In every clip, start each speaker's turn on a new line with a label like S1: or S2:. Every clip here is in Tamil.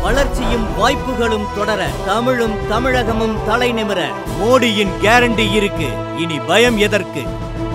S1: வளர்ச்சியும் வாய்ப்புகளும் தொடர தமிழும் தமிழகமும் தலைநிமிர மோடியின் கேரண்டி இருக்கு இனி பயம் எதற்கு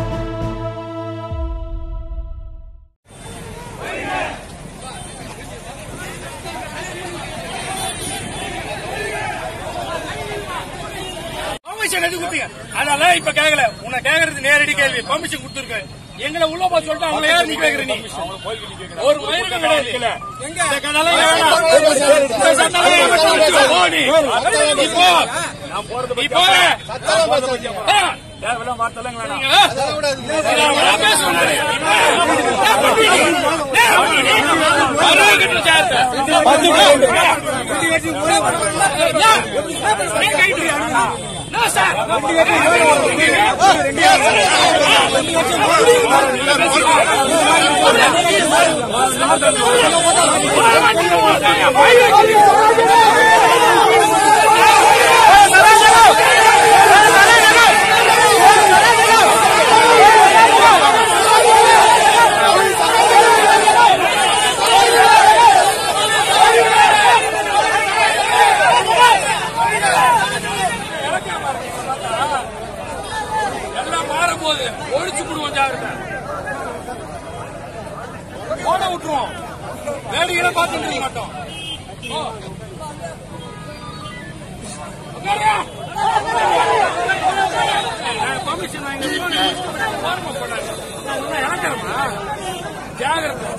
S2: பர்மிஷன் எது கொடுத்தீங்க அதெல்லாம் இப்ப கேட்கல உன்னை கேக்குறது நேரடி கேள்வி பர்மிஷன் கொடுத்துருக்க எங்களை உள்ள போய் சொல்லிட்டு அவங்கள யார் நீ கேக்குற நீ ஒரு மயிலும் கிடையாது இந்த கதையெல்லாம் வேணாம். இந்த சட்டெல்லாம் என்கிட்ட வச்சுக்கோ. போ நீ. நீ போ. நீ போ. ஆ. நீங்க, நான் வேணா பேசுவேன் நானு. ஏன் பண்ணுவீங்க? ஏன் பண்ணுவீங்க? வரவங்கிட்ட சேர்த்து. ஏன்? ஏன் கைட்டு? No, sir. எல்லாம் மாற போகுது ஒழிச்சு விடுவோம் ஜாகிரதை ஓட விட்டுருவோம் வேடிக்கையில பார்த்துட்டு இருக்க மாட்டோம் ஓ. உட்காருங்க. நான் permission வாங்கி ஓரமா போடாது. நான் உன்னை இறக்குறேம்மா. ஜாகிரதை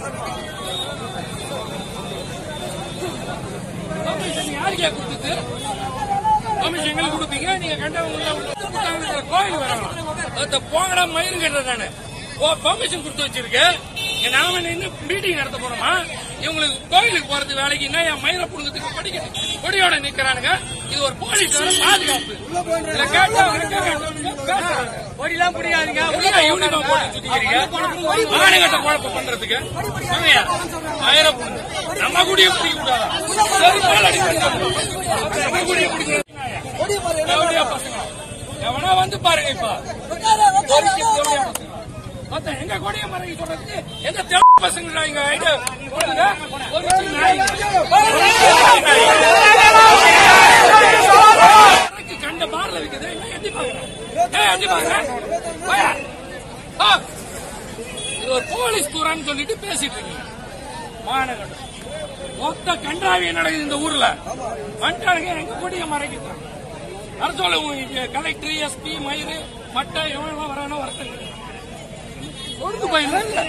S2: permission யாருக்கே கொடுத்தது கமிஷன் எங்களுக்கு கொடுப்பீங்க நீங்க கண்டவங்க கோயில் வரலாம் அந்த போங்கடா மயிறு கட்டுறேன் நானு ஓ பர்மிஷன் கொடுத்து வச்சிருக்கேன் இங்க நாம நின்று மீட்டிங் நடத்த போறோமா இவங்களுக்கு கோயிலுக்கு போறது வேலைக்கு என்ன என் மயிரை புடுங்கிறதுக்கு படிக்க கொடியோட நிக்கிறானுங்க இது ஒரு போலீஸ் பாதுகாப்பு இதுல கேட்டா அவங்க கேட்கறாங்க. கொடிலாம் புரியாதுங்க உள்ள யூனிஃபார்ம் போட்டு சுத்திக்கிறீங்க ஆணைகட்ட குழப்பம் பண்றதுக்கு வாங்கய்யா. மயிரை புடுங்க நம்ம கூடிய பிடிக்க கூடாதா சரி மேல அடிக்கிறீங்க நம்ம கூடிய பிடிக்கிறது எவனையா பசங்க எவனா வந்து பாருங்க இப்ப மொத்தம் எங்க கொடிய மறைக்க சொல்றதுக்கு எந்த தேவ பசங்க இங்க ஐடியா போடுங்க ஒரு சின்ன நாய். இறக்கி கண்ட பார்ல விக்குது என்ன எட்டி பாக்குறேன் ஏய் எட்டி பாக்குறேன் போயா. ஆ. இது ஒரு போலீஸ் தூரான்னு சொல்லிட்டு பேசிட்டு இருக்கீங்க மாநகரம் மொத்த கன்றாவி நடக்குது இந்த ஊர்ல வந்துட்டானுங்க எங்க கொடிய மறைக்கிறாங்க வர சொல்ல கலெக்டர் எஸ்பி மயிறு மட்டை எவ்வளவு வரானோ வரட்டும் ஒழுங்கு பயில இல்ல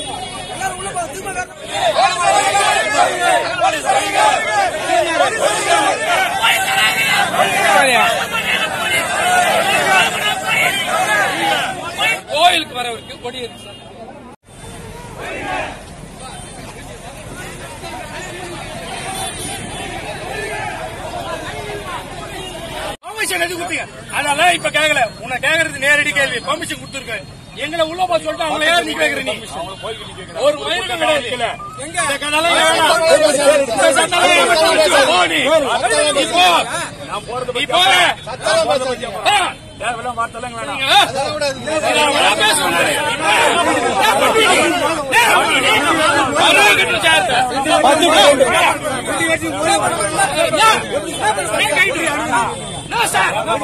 S2: கோயிலுக்கு வரவருக்கு கொடி இருக்கு சார் பர்மிஷன் எது கொடுத்தீங்க அதெல்லாம் இப்ப கேட்கல உன்னை கேக்குறது நேரடி கேள்வி பர்மிஷன் கொடுத்துருக்க எங்களை உள்ள போய் சொல்லிட்டு அவங்கள யார் நீ கேக்குற நீ ஒரு மயிலும் கிடையாது இந்த கதையெல்லாம் வேணாம். இந்த சட்டெல்லாம் என்கிட்ட வச்சுக்கோ. போ நீ. நீ போ. நீ போ. ஆ. நீங்க, நான் வேணா பேசுவேன் நானு. ஏன் பண்ணுவீங்க? ஏன் பண்ணுவீங்க? வரவங்கிட்ட சேர்த்து. ஏன்? ஏன் கைட்டு? No, sir.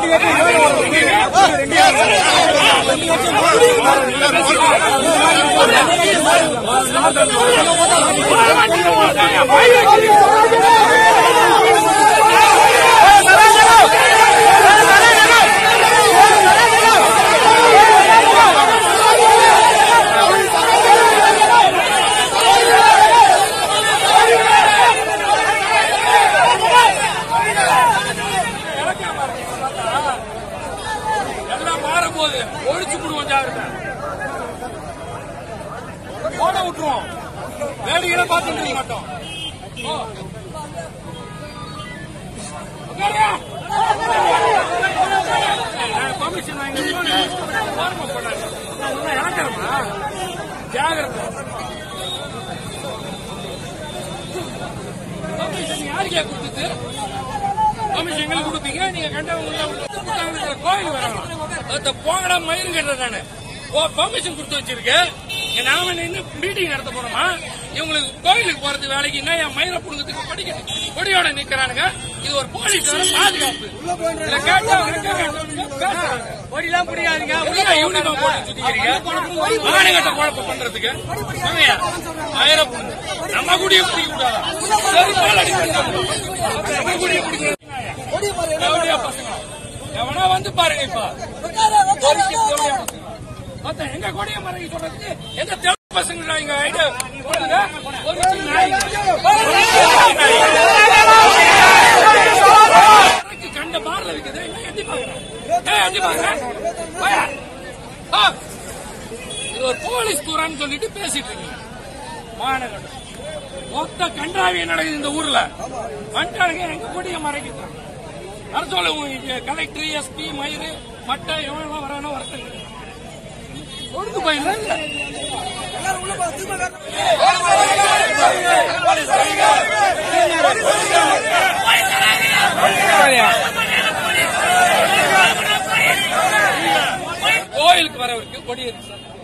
S2: எல்லாம் மாற போகுது ஒழிச்சு விடுவோம் ஜாகிரதை ஓட விட்டுருவோம் வேடிக்கையில பார்த்துட்டு இருக்க மாட்டோம் ஓ. உட்காருங்க. நான் permission வாங்கி ஓரமா போடாது. நான் உன்னை இறக்குறேம்மா. ஜாகிரதை permission யாருக்கே கொடுத்தது கமிஷன் எங்களுக்கு கொடுப்பீங்க நீங்க கண்டவங்க உள்ள விட்டு கோயில் வரலாம் அந்த போங்கடா மயிறு கட்டுறேன் நானு ஓ பர்மிஷன் கொடுத்து வச்சிருக்கேன் இங்க நாம நின்று மீட்டிங் நடத்த போறோமா இவங்களுக்கு கோயிலுக்கு போறது வேலைக்கு என்ன என் மயிரை புடுங்கிறதுக்கு கொடி கொடியோட நிக்கிறானுங்க இது ஒரு போலீஸோட பாதுகாப்பு இதுல கேட்டா அவங்க கேட்க- பேசுறாங்க.
S3: கொடிலாம் பிடிக்காதீங்க
S2: உள்ள யூனிஃபார்ம் போட்டு சுத்திக்கிறீங்க ஆணைகட்ட குழப்பம் பண்றதுக்கு வாங்கய்யா. மயிரை புடுங்க நம்ம கூடிய பிடிக்க கூடாதா செருப்பால் அடிக்கிறாங்க. நம்ம கூடிய பிடிக்கிறது எவனையா பசங்க எவனா வந்து பாருங்க இப்ப பொறுக்கி எவனையா பசங்க? மொத்தம் எங்க கொடிய மறைக்க சொல்றதுக்கு எந்த தெரு பசங்களா இங்க ஐடியா கொடுங்க ஒரு நாய் மறைக்கு கண்ட பார்ல இருக்குது என்ன எட்டி பாக்குறேன் ஏய், எட்டி பாக்குறேன் போயா. ஆ. இது ஒரு போலீஸ் துறான்னு சொல்லிட்டு பேசிட்டு இருக்கீங்க மாநகரம் மொத்த கன்றாவியம் நடக்குது இந்த ஊர்ல வந்துட்டானுங்க எங்க கொடிய மறைக்கிறாங்க வர சொல்ல கலெக்டர் எஸ்பி மயிறு மட்டை எவ்வளவு வரானோ வரட்டும் ஒடுக்கு பயில கோயிலுக்கு வரவருக்கு கொடி இருக்கு சார்